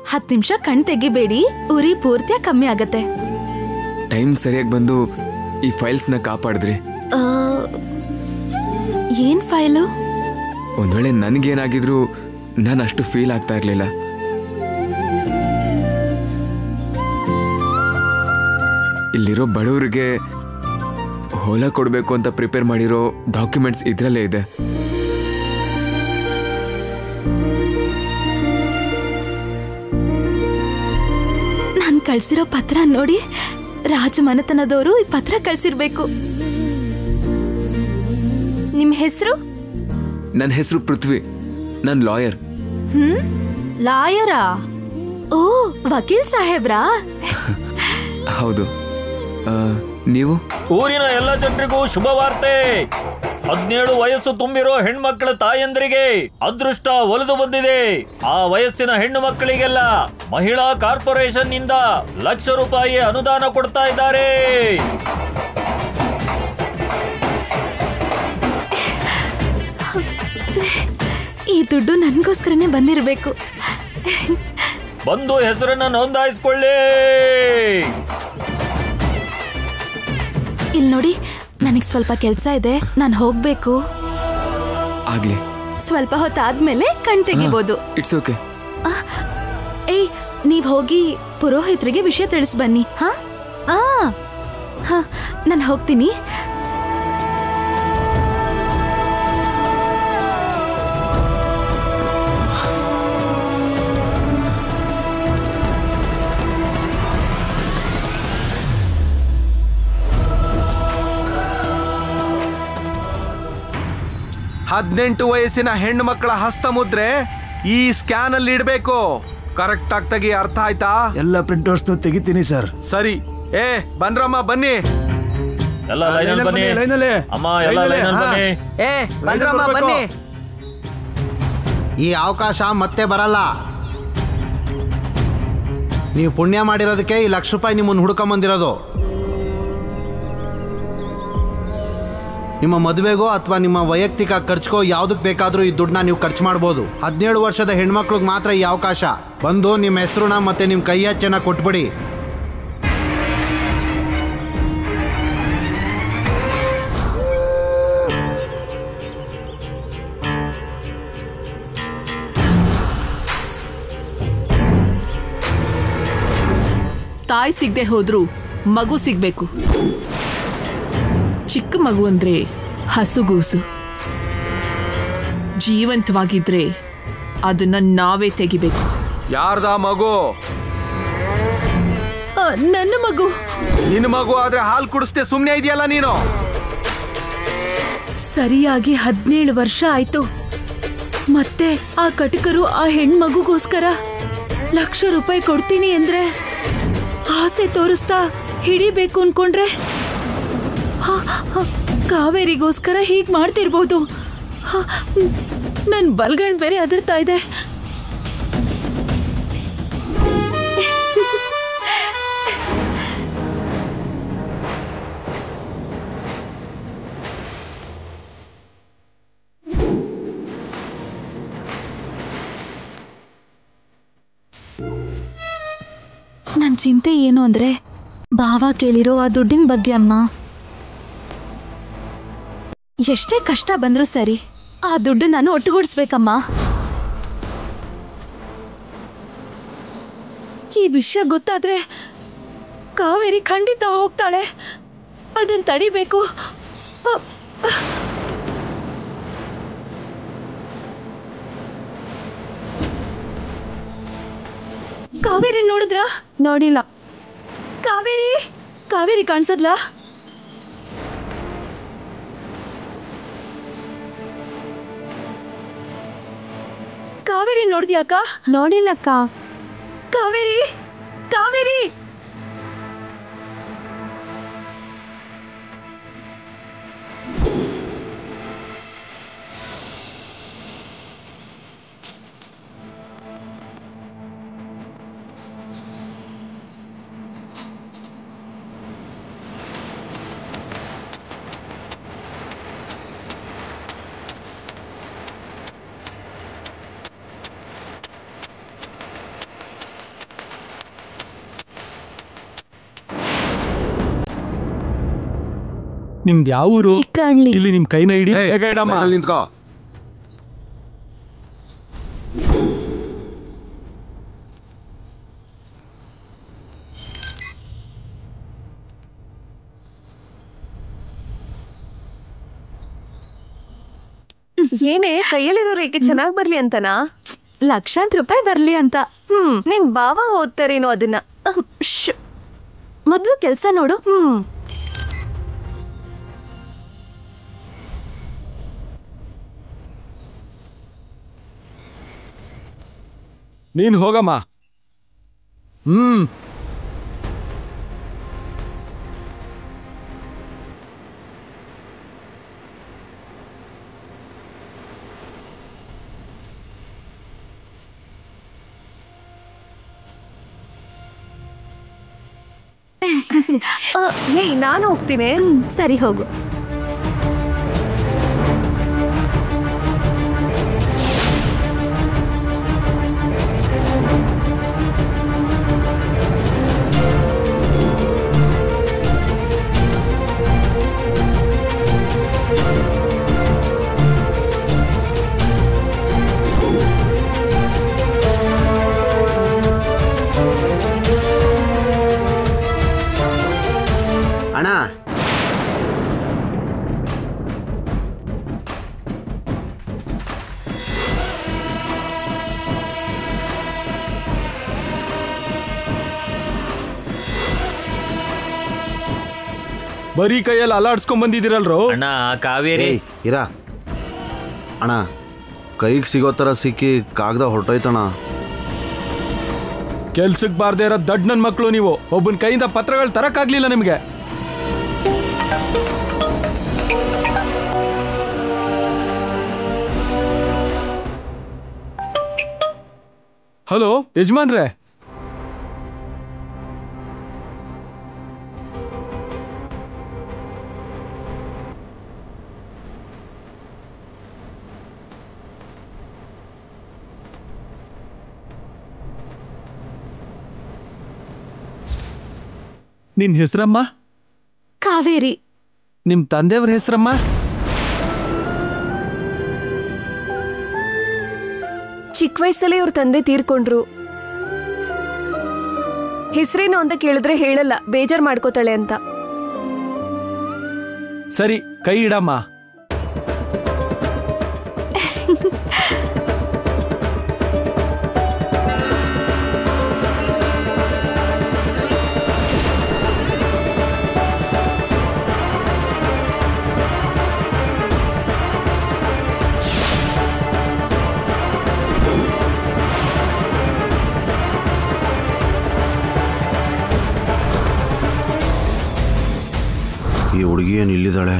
ಹತ್ ನಿಮಿಷ ಕಣ್ ತೆಗಿಬೇಡಿ ಉರಿ ಪೂರ್ತಿಯ ಕಮ್ಮಿ ಆಗತ್ತೆ ಟೈಮ್ ಸರಿಯಾಗಿ ಬಂದು ಈ ಫೈಲ್ಸ್ನ ಕಾಪಾಡಿದ್ರಿ ಆ, ಏನ್ ಫೈಲು ಒಂದ್ ವೇಳೆ ನನಗೇನಾಗಿದ್ರು ನಾನು ಅಷ್ಟು ಫೀಲ್ ಆಗ್ತಾ ಇರಲಿಲ್ಲ ಇಲ್ಲಿರೋ ಬಡವರಿಗೆ ಹೊಲ ಕೊಡಬೇಕು ಅಂತ ಪ್ರಿಪೇರ್ ಮಾಡಿರೋ ಡಾಕ್ಯುಮೆಂಟ್ಸ್ ಇದರಲ್ಲೇ ಇದೆ ನಾನ್ ಕಳ್ಸಿರೋ ಪತ್ರ ನೋಡಿ ರಾಜ ಮನೆತನದವರು ಈ ಪತ್ರ ಕಳ್ಸಿರ್ಬೇಕು ನಿಮ್ ಹೆಸರು ನನ್ನ ಹೆಸರು ಪೃಥ್ವಿ ನಾನು ಲಾಯರ್ ಲಾಯರಾ ಓ ವಕೀಲ್ ಸಾಹೇಬ್ರಾ ಹೌದು ಆ, ನೀವು ಊರಿನ ಎಲ್ಲ ಜನರಿಗೂ ಶುಭ ವಾರ್ತೆ ಹದಿನೇಳು ವಯಸ್ಸು ತುಂಬಿರೋ ಹೆಣ್ಮಕ್ಳ ತಾಯಂದ್ರಿಗೆ ಅದೃಷ್ಟ ಒಲಿದು ಬಂದಿದೆ ಆ ವಯಸ್ಸಿನ ಹೆಣ್ಣು ಮಕ್ಕಳಿಗೆಲ್ಲ ಮಹಿಳಾ ಕಾರ್ಪೊರೇಷನ್ ನಿಂದ ಲಕ್ಷ ರೂಪಾಯಿ ಅನುದಾನ ಕೊಡ್ತಾ ಇದ್ದಾರೆ ಈ ದುಡ್ಡು ನನ್ಗೋಸ್ಕರನೇ ಬಂದಿರ್ಬೇಕು ಬಂದು ಹೆಸರನ್ನ ನೋಂದಾಯಿಸ್ಕೊಳ್ಳಿ ಇಲ್ಲಿ ನೋಡಿ ನನಗ್ ಸ್ವಲ್ಪ ಕೆಲ್ಸ ಇದೆ ನಾನು ಹೋಗ್ಬೇಕು ಆಗ್ಲಿ ಸ್ವಲ್ಪ ಹೊತ್ತಾದ್ಮೇಲೆ ಕಣ್ ತೆಗಿಬೋದು ಇಟ್ಸ್ ಓಕೆ ಏಯ್ ನೀವ್ ಹೋಗಿ ಪುರೋಹಿತರಿಗೆ ವಿಷಯ ತಿಳಿಸ್ ಬನ್ನಿ ಹಾ ಆ ಹಾ ನಾನು ಹೋಗ್ತೀನಿ ಹದಿನೆಂಟು ವಯಸ್ಸಿನ ಹೆಣ್ಣು ಮಕ್ಕಳ ಹಸ್ತಮುದ್ರೆ ಈ ಸ್ಕ್ಯಾನ್ ಅಲ್ಲಿ ಇಡಬೇಕು ಕರೆಕ್ಟ್ ಆಗಿ ತೆಗಿ ಅರ್ಥ ಆಯ್ತಾ ಎಲ್ಲ ಪ್ರಿಂಟರ್ಸ್ನು ತೆಗಿತೀನಿ ಸರ್ ಸರಿ ಏ ಬನ್ರಮ್ಮ ಬನ್ನಿ ಎಲ್ಲ ಲೈನಲ್ಲಿ ಬನ್ನಿ ಲೈನಲ್ಲಿ ಅಮ್ಮ ಎಲ್ಲ ಲೈನಲ್ಲಿ, ಲೈನಲ್ಲಿ ಹಾ. ಬನ್ನಿ ಏ ಬಂದ್ರಮ್ಮ ಬನ್ನಿ ಈ ಅವಕಾಶ ಮತ್ತೆ ಬರಲ್ಲ ನೀವು ಪುಣ್ಯ ಮಾಡಿರೋದಕ್ಕೆ ಈ ಲಕ್ಷ ರೂಪಾಯಿ ನಿಮ್ಮನ್ನು ಹುಡ್ಕೊಂಬಂದಿರೋದು ನಿಮ್ಮ ಮದುವೆಗೋ ಅಥವಾ ನಿಮ್ಮ ವೈಯಕ್ತಿಕ ಖರ್ಚಿಗೋ ಯಾವುದಕ್ಕೆ ಬೇಕಾದರೂ ಈ ದುಡ್ಡನ್ನ ನೀವು ಖರ್ಚು ಮಾಡ್ಬೋದು ಹದಿನೇಳು ವರ್ಷದ ಹೆಣ್ಮಕ್ಳಿಗೆ ಮಾತ್ರ ಈ ಅವಕಾಶ ಬಂದು ನಿಮ್ಮ ಹೆಸರುನ ಮತ್ತೆ ನಿಮ್ಮ ಕೈ ಹಚ್ಚನ ಕೊಟ್ಬಿಡಿ ತಾಯಿ ಸಿಗದೆ ಹೋದ್ರೂ ಮಗು ಸಿಗ್ಬೇಕು ಚಿಕ್ಕ ಮಗು ಅಂದ್ರೆ ಹಸುಗೂಸು ಜೀವಂತವಾಗಿದ್ರೆ ಅದನ್ನ ನಾವೇ ತೆಗಿಬೇಕು ಯಾರ್ದ ಮಗು ನನ್ನ ಮಗು ನಿನ್ನ ಮಗು ಆದ್ರೆ ಹಾಲು ಕುಡಿಸ್ದೆ ಸುಮ್ಮನೆ ಇದೆಯಲ್ಲ ನೀನು ಸರಿಯಾಗಿ ಹದಿನೇಳು ವರ್ಷ ಆಯ್ತು ಮತ್ತೆ ಆ ಕಟಕರು ಆ ಹೆಣ್ಮಗುಗೋಸ್ಕರ ಲಕ್ಷ ರೂಪಾಯಿ ಕೊಡ್ತೀನಿ ಅಂದ್ರೆ ಆಸೆ ತೋರಿಸ್ತಾ ಹಿಡಿಬೇಕು ಅನ್ಕೊಂಡ್ರೆ ಹ, ಹ, ಕಾವೇರಿಗೋಸ್ಕರ ಹೀಗ್ ಮಾಡ್ತಿರ್ಬೋದು ಹ, ನನ್ ಬಲ್ಗಣ್ ಬೇರೆ ಅದರ್ತಾ ಇದೆ ನನ್ನ ಚಿಂತೆ ಏನು ಅಂದ್ರೆ ಭಾವ ಕೇಳಿರೋ ಆ ದುಡ್ಡಿನ ಬಗ್ಗೆ ಅಮ್ಮ ಎಷ್ಟೇ ಕಷ್ಟ ಬಂದ್ರೂ ಸರಿ ಆ ದುಡ್ಡು ನಾನು ಒಟ್ಟುಗೂಡಿಸ್ಬೇಕಮ್ಮ ಈ ವಿಷಯ ಗೊತ್ತಾದ್ರೆ ಕಾವೇರಿ ಖಂಡಿತ ಹೋಗ್ತಾಳೆ ಅದನ್ನ ತಡಿಬೇಕು ಅ- ಕಾವೇರಿ ನೋಡಿದ್ರಾ ನೋಡಿಲ್ಲ ಕಾವೇರಿ ಕಾವೇರಿ ಕಾಣಿಸದ್ಲಾ ಕಾವೇರಿ ನೋಡಿದ್ಯಾಕ ನೋಡಿಲ್ಲಕ್ಕ ಕಾವೇರಿ ಕಾವೇರಿ ನಿಮ್ದು ಯಾವ ಊರು ಚಿಕ್ಕಹಳ್ಳಿ ಇಲ್ಲಿ ನಿಮ್ ಕೈನ ಹಿಡಿ ಏಯ್, ಬೇಗ ಇಡಮ್ಮ. ಅಲ್ಲಿ ನಿಂತ್ಕೋ ಏನೇ ಕೈಯಲ್ಲಿರೋ ರೇಖೆ ಚೆನ್ನಾಗ್ ಬರ್ಲಿ ಅಂತನಾ ಲಕ್ಷಾಂತರ ರೂಪಾಯಿ ಬರ್ಲಿ ಅಂತ ಹ್ಮ್ ನಿನ್ ಬಾವ ಓದ್ತಾರೇನೋ ಅದನ್ನ ಅಹ್, ಶ್ಶ್. ಮೊದ್ಲು ಕೆಲ್ಸ ನೋಡು ಹ್ಮ್ ನೀನ್ ಹೋಗಮ್ಮ ಹ್ಮ್ ಏಯ್ ನಾನು ಹೋಗ್ತೀನಿ ಹ್ಮ್, ಸರಿ ಹೋಗು ಅಣ್ಣ ಬರೀ ಕೈಯಲ್ಲಿ ಅಲಾಡ್ಸ್ಕೊಂಡ್ ಬಂದಿದ್ದೀರಲ್ರೋ ಅಣ್ಣ ಕಾವೇರಿ ಏಯ್ ಇರ ಅಣ್ಣ ಕೈಗೆ ಸಿಗೋ ಥರ ಸಿಕ್ಕಿ ಕಾಗ್ದ ಹೊರಟೋಯ್ತಣ್ಣ ಕೆಲ್ಸಕ್ ಬಾರ್ದೇ ಇರೋ ದಡ್ ನನ್ ಮಕ್ಳು ನೀವು ಒಬ್ಬನ ಕೈಯಿಂದ ಪತ್ರಗಳು ತರಕ್ಕಾಗ್ಲಿಲ್ಲ ನಿಮ್ಗೆ ಹಲೋ ಯಜಮಾನ್ರೆ ನಿನ್ ಹೆಸರಮ್ಮ ಕಾವೇರಿ ನಿಮ್ ತಂದೆಯವ್ರ ಹೆಸರಮ್ಮ ಚಿಕ್ಕ ವಯಸ್ಸಲ್ಲೇ ಇವ್ರ ತಂದೆ ತೀರ್ಕೊಂಡ್ರು ಹೆಸರೇನು ಅಂತ ಕೇಳಿದ್ರೆ ಹೇಳಲ್ಲ ಬೇಜಾರ್ ಮಾಡ್ಕೋತಾಳೆ ಅಂತ ಸರಿ ಕೈ ಇಡಮ್ಮ ಈ ಹುಡುಗಿ ಏನು ಇಲ್ಲಿದ್ದಾಳೆ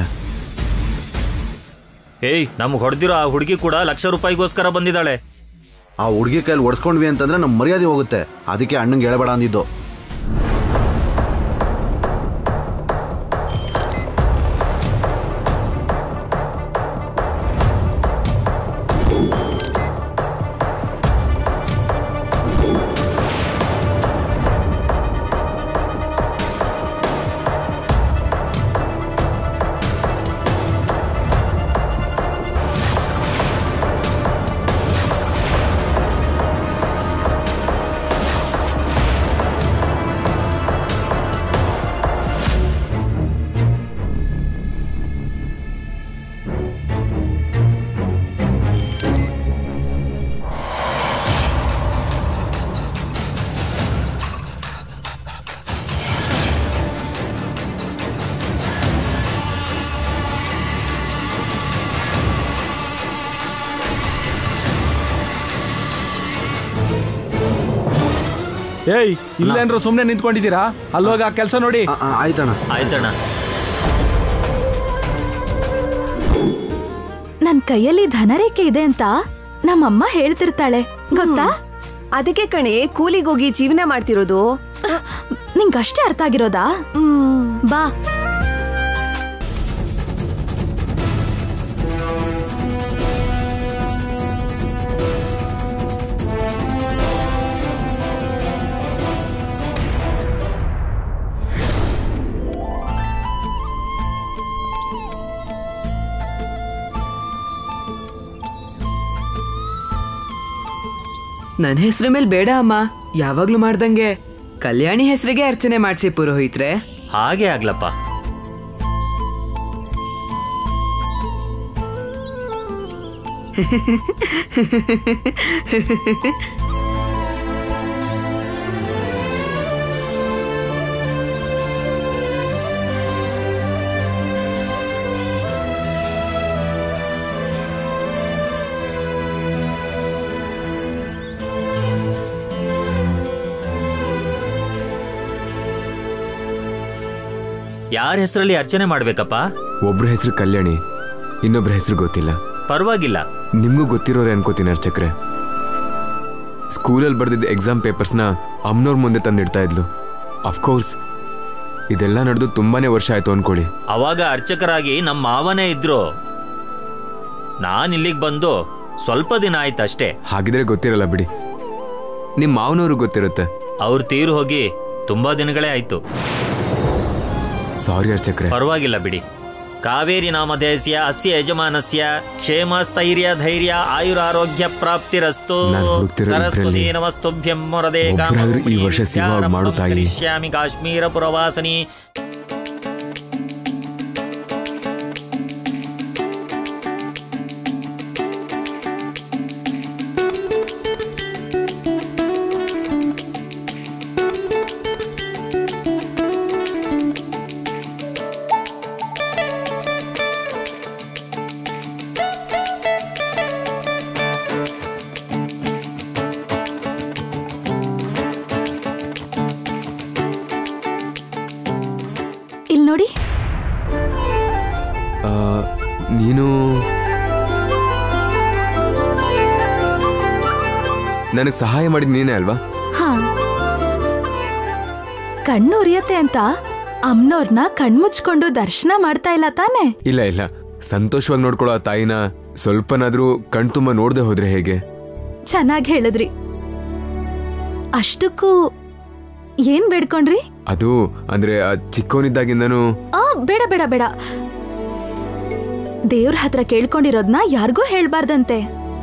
ಏಯ್ ನಮ್ಗೆ ಹೊಡೆದಿರೋ ಆ ಹುಡುಗಿ ಕೂಡ ಲಕ್ಷ ರೂಪಾಯಿಗೋಸ್ಕರ ಬಂದಿದ್ದಾಳೆ ಆ ಹುಡುಗಿ ಕೈಲಿ ಒಡ್ಸ್ಕೊಂಡ್ವಿ ಅಂತಂದ್ರೆ ನಮ್ಮ ಮರ್ಯಾದೆ ಹೋಗುತ್ತೆ ಅದಕ್ಕೆ ಅಣ್ಣಂಗೆ ಹೇಳ್ಬೇಡ ಅಂದಿದ್ದು ಏಯ್ ಇಲ್ಲೇನ್ರು ಸುಮ್ನೆ ನಿಂತ್ಕೊಂಡಿದ್ದೀರಾ ಅಲ್ಲೋಗ ಆ ಕೆಲಸ ನೋಡಿ ಆ, ಆ, ಆಯ್ತಣ್ಣ ಆಯ್ತಣ್ಣ ನನ್ ಕೈಯಲ್ಲಿ ಧನರೇಖೆ ಇದೆ ಅಂತ ನಮ್ಮಮ್ಮ ಹೇಳ್ತಿರ್ತಾಳೆ ಗೊತ್ತಾ ಅದಕ್ಕೆ ಕಣೆ ಕೂಲಿಗೋಗಿ ಜೀವನ ಮಾಡ್ತಿರೋದು ನಿಂಗಷ್ಟೇ ಅರ್ಥ ಆಗಿರೋದಾ ಬಾ ನನ್ನ ಹೆಸರು ಮೇಲೆ ಬೇಡ ಅಮ್ಮ ಯಾವಾಗ್ಲೂ ಮಾಡ್ದಂಗೆ ಕಲ್ಯಾಣಿ ಹೆಸರಿಗೆ ಅರ್ಚನೆ ಮಾಡಿಸಿ ಪುರೋಹಿತ್ರೆ ಹಾಗೆ ಆಗ್ಲಪ್ಪ ಯಾರ ಹೆಸರಲ್ಲಿ ಅರ್ಚನೆ ಮಾಡ್ಬೇಕಪ್ಪ ಒಬ್ರ ಹೆಸರು ಕಲ್ಯಾಣಿ ಇನ್ನೊಬ್ರ ಹೆಸರು ಗೊತ್ತಿಲ್ಲ ಪರವಾಗಿಲ್ಲ ನಿಮಗೂ ಗೊತ್ತಿರೋರೆ ಅನ್ಕೋತೀನಿ ಅರ್ಚಕ್ರೆ ಸ್ಕೂಲಲ್ಲಿ ಬರೆದಿದ್ದ ಎಕ್ಸಾಮ್ ಪೇಪರ್ಸ್ನ ಅಮ್ನೋರ್ ಮುಂದೆ ತಂದಿಡ್ತಾ ಇದ್ಲು ಅಫ್ಕೋರ್ಸ್ ಇದೆಲ್ಲ ನಡೆದು ತುಂಬಾನೇ ವರ್ಷ ಆಯ್ತು ಅನ್ಕೊಳ್ಳಿ ಅವಾಗ ಅರ್ಚಕರಾಗಿ ನಮ್ಮ ಮಾವನೇ ಇದ್ರು ನಾನು ಇಲ್ಲಿಗೆ ಬಂದು ಸ್ವಲ್ಪ ದಿನ ಆಯ್ತಷ್ಟೇ ಹಾಗಿದ್ರೆ ಗೊತ್ತಿರಲ್ಲ ಬಿಡಿ ನಿಮ್ಮ ಮಾವನವ್ರು ಗೊತ್ತಿರುತ್ತೆ ಅವ್ರು ತೀರು ಹೋಗಿ ತುಂಬಾ ದಿನಗಳೇ ಆಯ್ತು ಸಾರಿ ಅರ್ಚಕ್ರೆ ಪರವಾಗಿಲ್ಲ ಬಿಡಿ ಕಾವೇರಿ ನಾಮಧೇಯಸ್ಯ ಅಸ್ಯ ಯಜಮಾನಸ್ಯ ಕ್ಷೇಮ ಸ್ಥೈರ್ಯ ಧೈರ್ಯ ಆಯುರಾರೋಗ್ಯ ಪ್ರಾಪ್ತಿರಸ್ತು ನಾನ್ ಹುಡುಕ್ತಿರೋ ಸರಸ್ವತಿ ಇಬ್ರಲ್ಲಿ ನಮಸ್ತುಭ್ಯಂ ವರದೆ ಒಬ್ರಾದ್ರೂ ಈ ವರ್ಷ ಸಿಗುವಾಗ ಮಾಡು ತಾಯಿ. ಕರಿಷ್ಯಾಮಿ ಕಾಶ್ಮೀರ ಪುರವಾಸನಿ ಇಲ್ಲಿ ನೋಡಿ ಆ, ನೀನು ನನಗೆ ಸಹಾಯ ಮಾಡಿದ್ ನೀನೇ ಅಲ್ವಾ ಹಾ ಕಣ್ಣು ಉರಿಯತ್ತೆ ಅಂತ ಅಮ್ನೋರ್ನ ಕಣ್ಮುಚ್ಕೊಂಡು ದರ್ಶನ ಮಾಡ್ತಾ ಇಲ್ಲ ತಾನೆ ಇಲ್ಲ ಇಲ್ಲ ಸಂತೋಷವಾಗಿ ನೋಡ್ಕೊಳ್ಳೋ ಆ ತಾಯಿನ ಸ್ವಲ್ಪನಾದ್ರೂ ಕಣ್ ತುಂಬ ನೋಡ್ದೆ ಹೋದ್ರೆ ಹೇಗೆ ಚೆನ್ನಾಗಿ ಹೇಳಿದ್ರಿ ಅಷ್ಟಕ್ಕೂ ಏನ್ ಬೇಡ್ಕೊಂಡ್ರಿ ಅದು ಅಂದ್ರೆ ಆ ಚಿಕ್ಕವನಿದ್ದಾಗಿಂದನೂ ಆ ಬೇಡ ಬೇಡ ಬೇಡ ದೇವ್ರ ಹತ್ರ ಕೇಳ್ಕೊಂಡಿರೋದ್ನ ಯಾರಿಗೂ ಹೇಳ್ಬಾರ್ದಂತೆ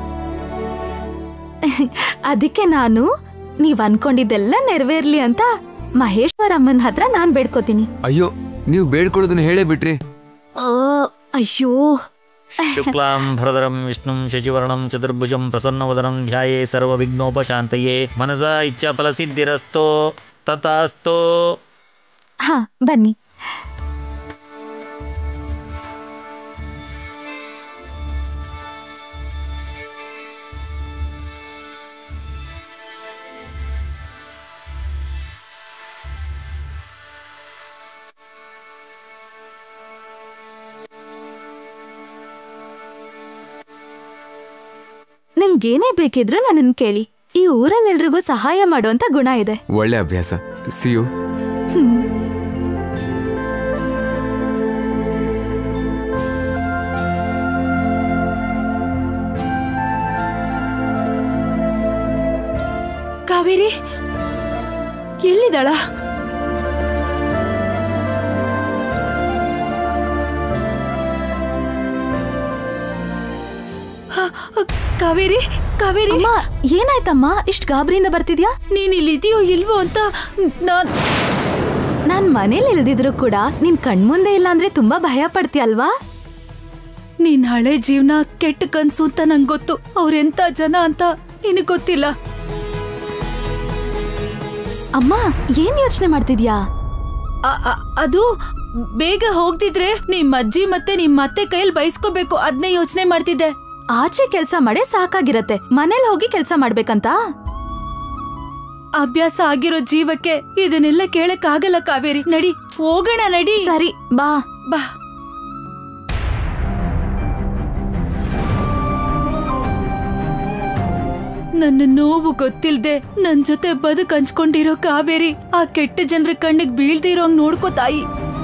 ಅದಕ್ಕೆ ನಾನು ನೀವ್ ಅನ್ಕೊಂಡಿದ್ದೆಲ್ಲ ನೆರವೇರ್ಲಿ ಅಂತ ಮಹೇಶ್ವರ ಅಮ್ಮನ ಹತ್ರ ನಾನ್ ಬೇಡ್ಕೋತೀನಿ ಅಯ್ಯೋ ನೀವು ಬೇಡ್ಕೊಳ್ಳೋದನ್ನ ಹೇಳೇ ಬಿಟ್ರಿ ಆ, ಅಯ್ಯೋ ಶುಕ್ಲಾಂ ಭರದರಂ ವಿಷ್ಣುಂ ಶಶಿವರ್ಣಂ ಚತುರ್ಭುಜಂ ಪ್ರಸನ್ನವದನಂ ಧ್ಯಾಯೇ ಸರ್ವ ವಿಘ್ನೋಪಶಾಂತಯೇ ಮನಸ ಇಚ್ಛಾ ಫಲಸಿದ್ಧಿರಸ್ತೋ ತಥಾಸ್ತೋ ಹಾ ಬನ್ನಿ ನಿಮ್ಗೇನೇ ಬೇಕಿದ್ರು ನನ್ನನ್ನು ಕೇಳಿ ಈ ಊರಲ್ಲೆಲ್ರಿಗೂ ಸಹಾಯ ಮಾಡುವಂತ ಗುಣ ಇದೆ ಒಳ್ಳೆ ಅಭ್ಯಾಸ ಸಿಯು ಕಾವೇರಿ ಎಲ್ಲಿದ್ದಾಳ ಕಾವೇರಿ ಕಾವೇರಿ ಅಮ್ಮ ಏನಾಯ್ತಮ್ಮ ಇಷ್ಟ್ ಗಾಬರಿಯಿಂದ ಬರ್ತಿದ್ಯಾ ನೀನ್ ಇಲ್ಲಿದೆಯೋ ಇಲ್ವೋ ಅಂತ ನಾನ್ ನಾನ್ ಮನೇಲಿ ಇಲ್ದಿದ್ರು ಕೂಡ ನಿನ್ ಕಣ್ಮುಂದೆ ಇಲ್ಲ ಅಂದ್ರೆ ತುಂಬಾ ಭಯ ಪಡ್ತೀಯಲ್ವಾ ನಿನ್ ಹಳೆ ಜೀವನ ಕೆಟ್ಟ ಕನ್ಸು ಅಂತ ನಂಗೆ ಗೊತ್ತು ಅವ್ರೆಂತ ಜನ ಅಂತ ನಿನಗ್ ಗೊತ್ತಿಲ್ಲ ಅಮ್ಮ ಏನ್ ಯೋಚನೆ ಮಾಡ್ತಿದ್ಯಾ ಅ- ಅ- ಅದು ಬೇಗ ಹೋಗ್ದಿದ್ರೆ ನಿಮ್ ಅಜ್ಜಿ ಮತ್ತೆ ನಿಮ್ ಅತ್ತೆ ಕೈಯಲ್ಲಿ ಬಯಸ್ಕೋಬೇಕು ಅದನ್ನೇ ಯೋಚನೆ ಮಾಡ್ತಿದ್ದೆ ಆಚೆ ಕೆಲ್ಸ ಮಾಡೇ ಸಾಕಾಗಿರತ್ತೆ ಮನೇಲಿ ಹೋಗಿ ಕೆಲ್ಸ ಮಾಡ್ಬೇಕಂತ ಅಭ್ಯಾಸ ಆಗಿರೋ ಜೀವಕ್ಕೆ ಇದನ್ನೆಲ್ಲ ಕೇಳಕ್ ಆಗಲ್ಲ ಕಾವೇರಿ ನಡಿ ಹೋಗೋಣ ನಡಿ ಸರಿ ಬಾ ಬಾ ನನ್ನ ನೋವು ಗೊತ್ತಿಲ್ದೆ ನನ್ ಜೊತೆ ಬದುಕ್ ಹಂಚ್ಕೊಂಡಿರೋ ಕಾವೇರಿ ಆ ಕೆಟ್ಟ ಜನರ ಕಣ್ಣಿಗೆ ಬೀಳ್ದಿರೋಂಗ್ ನೋಡ್ಕೋ ತಾಯಿ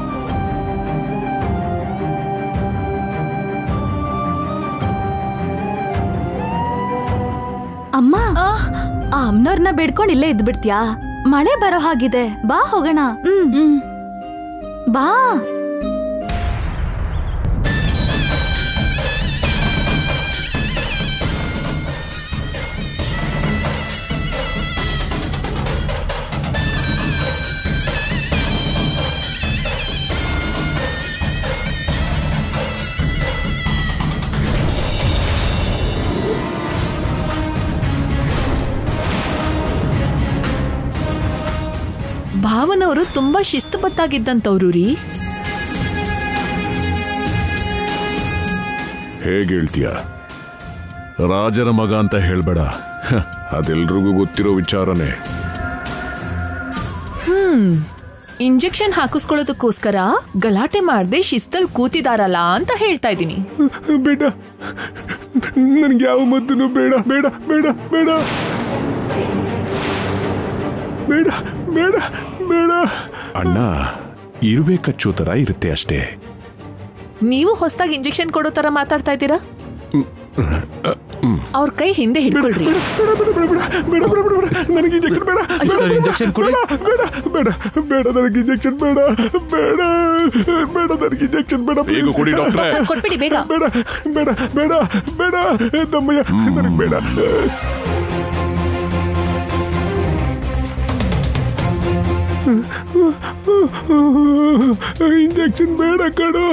ಅಮ್ಮ ಆ ಅಮ್ನವ್ರನ್ನ ಬೇಡ್ಕೊಂಡ್ ಇಲ್ಲೇ ಇದ್ಬಿಡ್ತ್ಯಾ ಮಳೆ ಬರೋ ಹಾಗಿದೆ ಬಾ ಹೋಗೋಣ ಹ್ಮ್ ಬಾ ಭಾವನವರು ತುಂಬಾ ಶಿಸ್ತುಬತ್ತಾಗಿದ್ದಂತವ್ರು ರೀ ಹೇಗೆ ಹೇಳ್ತೀಯ ರಾಜರ ಮಗ ಅಂತ ಹೇಳ್ಬೇಡ ಹ, ಅದೆಲ್ರಿಗೂ ಗೊತ್ತಿರೋ ವಿಚಾರನೇ ಹ್ಮ್ ಇಂಜೆಕ್ಷನ್ ಹಾಕಿಸ್ಕೊಳ್ಳೋದಕ್ಕೋಸ್ಕರ ಗಲಾಟೆ ಮಾಡದೆ ಶಿಸ್ತಲ್ ಕೂತಿದಾರಲ್ಲ ಅಂತ ಹೇಳ್ತಾ ಇದ್ದೀನಿ ಬೇಡ ನನಗೆ ಯಾವ ಮದ್ದನ್ನು ಬೇಡ ಬೇಡ ಬೇಡ ಬೇಡ ಬೇಡ ಬೇಡ ಬೇಡ ಅಣ್ಣ ಇರುವೆ ಕಚ್ಚೋ ಥರ ಇರುತ್ತೆ ಅಷ್ಟೇ ನೀವು ಹೊಸದಾಗಿ ಇಂಜೆಕ್ಷನ್ ಕೊಡೋ ತರ ಮಾತಾಡ್ತಾ ಇದ್ದೀರಾ ಅವ್ರ ಕೈ ಹಿಂದೆ ಹಿಡ್ಕೊಳ್ರಿ ನನಗೆ ಇಂಜೆಕ್ಷನ್ ಬೇಡ ಇಂಜೆಕ್ಷನ್ ಕೊಡಿ ಬೇಡ ಬೇಡ ಬೇಡ ನನಗೆ ಇಂಜೆಕ್ಷನ್ ಬೇಡ ಬೇಡ ಬೇಡ ನನಗೆ ಇಂಜೆಕ್ಷನ್ ಬೇಡ ಬೇಗ ಕೊಡಿ ಡಾಕ್ಟ್ರೆ ಕೊಟ್ಬಿಡಿ ಬೇಗ ಬೇಡ ಬೇಡ ಬೇಡ ಬೇಡ ತಮ್ಮಯ್ಯ ನನಗೆ ಬೇಡ ಇಂಜೆಕ್ಷನ್ ಬೇಡ ಕಡು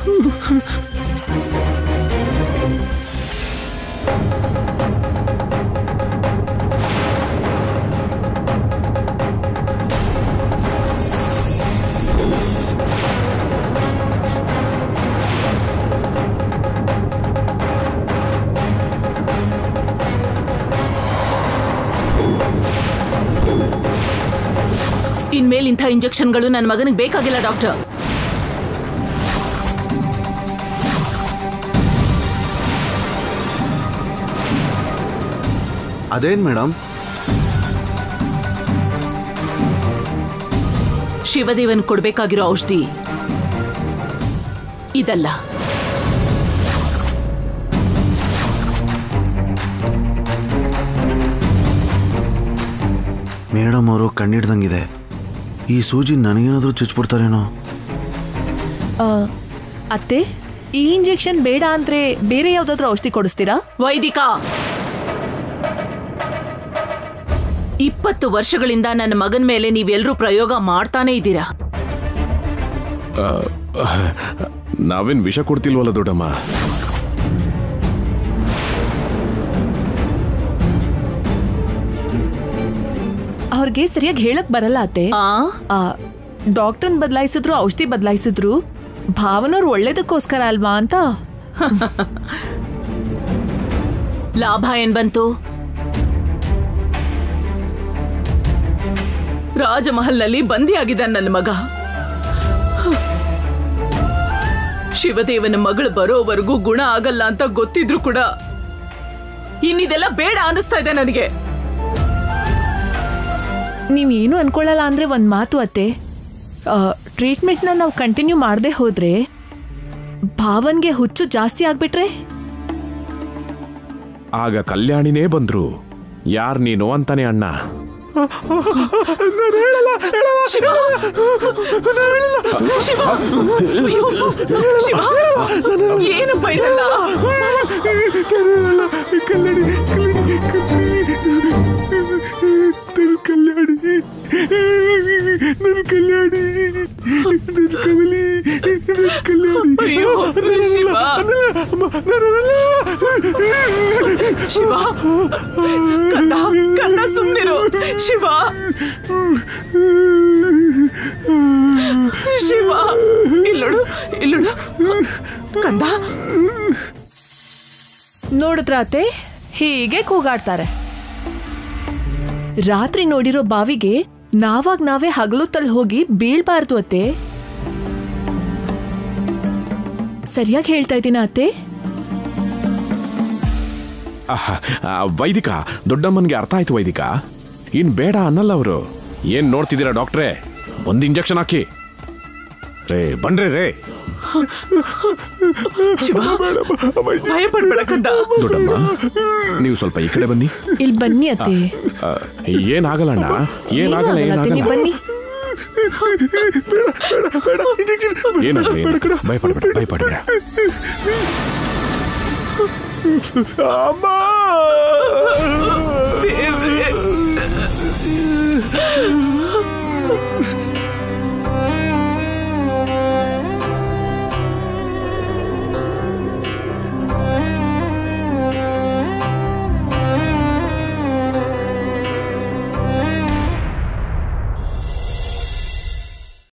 ಇನ್ಮೇಲೆ ಇಂಥ ಇಂಜೆಕ್ಷನ್ಗಳು ನನ್ನ ಮಗನಿಗೆ ಬೇಕಾಗಿಲ್ಲ ಡಾಕ್ಟರ್ ಅದೇನ್ ಮೇಡಮ್ ಶಿವದೇವನ್ ಕೊಡ್ಬೇಕಾಗಿರೋ ಔಷಧಿ ಇದಲ್ಲ ಮೇಡಮ್ ಅವರು ಕಣ್ಣಿಡ್ದಂಗಿದೆ ಈ ಸೂಜಿ ನನಗೇನಾದ್ರೂ ಚುಚ್ಬಿಡ್ತಾರೇನೋ ಆ, ಅತ್ತೆ ಈ ಇಂಜೆಕ್ಷನ್ ಬೇಡ ಅಂದ್ರೆ ಬೇರೆ ಯಾವ್ದಾದ್ರು ಔಷಧಿ ಕೊಡಿಸ್ತೀರಾ ವೈದಿಕಾ ಇಪ್ಪತ್ತು ವರ್ಷಗಳಿಂದ ನನ್ನ ಮಗನ ಮೇಲೆ ನೀವೆಲ್ಲರೂ ಪ್ರಯೋಗ ಮಾಡ್ತಾನೆ ಇದ್ದೀರಾ ಆ, ನಾವೇನ್ ವಿಷ ಕೊಡ್ತಿಲ್ವಲ್ಲ ದೊಡ್ಡಮ್ಮ ಅವ್ರಿಗೆ ಸರಿಯಾಗಿ ಹೇಳಕ್ ಬರಲ್ಲ ಅತ್ತೆ ಡಾಕ್ಟರ್ನ್ ಬದಲಾಯಿಸಿದ್ರು ಔಷಧಿ ಬದಲಾಯಿಸಿದ್ರು ಭಾವನವ್ರು ಒಳ್ಳೇದಕ್ಕೋಸ್ಕರ ಅಲ್ವಾ ಅಂತ ಲಾಭ ಏನ್ ಬಂತು ರಾಜಮಹಲ್ನಲ್ಲಿ ಬಂದಿಯಾಗಿದ್ದಾನೆ ನನ್ನ ಮಗ ಶಿವದೇವನ ಮಗಳು ಬರೋವರೆಗೂ ಗುಣ ಆಗಲ್ಲ ಅಂತ ಗೊತ್ತಿದ್ರು ಕೂಡ ಇನ್ನಿದೆಲ್ಲ ಬೇಡ ಅನಿಸ್ತಾ ಇದೆ ನನಗೆ ನೀವೇನು ಅನ್ಕೊಳ್ಳಲ್ಲ ಅಂದ್ರೆ ಒಂದ್ ಮಾತು ಅತ್ತೆ ಟ್ರೀಟ್ಮೆಂಟ್ನ ನಾವು ಕಂಟಿನ್ಯೂ ಮಾಡದೆ ಹೋದ್ರೆ ಭಾವನ್ಗೆ ಹುಚ್ಚು ಜಾಸ್ತಿ ಆಗ್ಬಿಟ್ರೆ ಆಗ ಕಲ್ಯಾಣಿನೇ ಬಂದ್ರು ಯಾರ್ ನೀನು ಅಂತಾನೆ ಅಣ್ಣ ಶಿವ ಶಿವ ಅಯ್ಯೋ, ಶಿವ ಏನು ಬೈರಲ್ಲ ಕಲ್ಯಾಣಿ ಕಲ್ಯಾಣಿ ನನ್ ಕಲ್ಯಾಣಿ ನನ್ ಕಲ್ಯಾಣಿ ನನ್ ಕಮಲಿ ನನ್ ಕಲ್ಯಾಣಿ ಅಯ್ಯೋ, ಶಿವ. ಶಿವ ಕಂದ ಕಂದ ಸುಮ್ನಿರು ಶಿವ ಶಿವ ಇಲ್ಲೋಡು ಇಲ್ಲೋಡು ಕಂದ ನೋಡಿದ್ರ ಅತ್ತೆ ಹೀಗೆ ಕೂಗಾಡ್ತಾರೆ ರಾತ್ರಿ ನೋಡಿರೋ ಬಾವಿಗೆ ನಾವಾಗ ನಾವೇ ಹಗಲುತ್ತಲ್ಲಿ ಹೋಗಿ ಬೀಳ್ಬಾರ್ದು ಅತ್ತೆ ಸರಿಯಾಗಿ ಹೇಳ್ತಾ ಇದ್ದೀನ ಅತ್ತೆ ಆಹ್, ಆ, ವೈದಿಕ ದೊಡ್ಡಮ್ಮನ್ಗೆ ಅರ್ಥ ಆಯ್ತು ವೈದಿಕ ಇನ್ ಬೇಡ ಅನ್ನಲ್ಲ ಅವರು ಏನ್ ನೋಡ್ತಿದ್ದೀರಾ ಡಾಕ್ಟ್ರೇ ಒಂದ್ ಇಂಜೆಕ್ಷನ್ ಹಾಕಿ ರೇ ಬನ್ರಿ ರೇ ಶಿವ ಭಯ ಪಡ್ಬೇಡ ಕಂದ ದೊಡ್ಡಮ್ಮ ನೀವು ಸ್ವಲ್ಪ ಈ ಕಡೆ ಬನ್ನಿ ಇಲ್ಲಿ ಬನ್ನಿ ಅತ್ತೆ ಆ, ಏನಾಗಲ್ಲಣ್ಣ ಏನಾಗಲ್ಲ ಏನಾಗಲ್ಲ ಅತ್ತೆ, ನೀವ್ ಏನಾಗಲ್ಲ ಬನ್ನಿ ಏನಾಗಲ್ಲ ಏನಾಗಲ್ಲ. ಭಯಪಡ್ಬೇಡ ಭಯಪಡ್ಬೇಡ ಅಮ್ಮ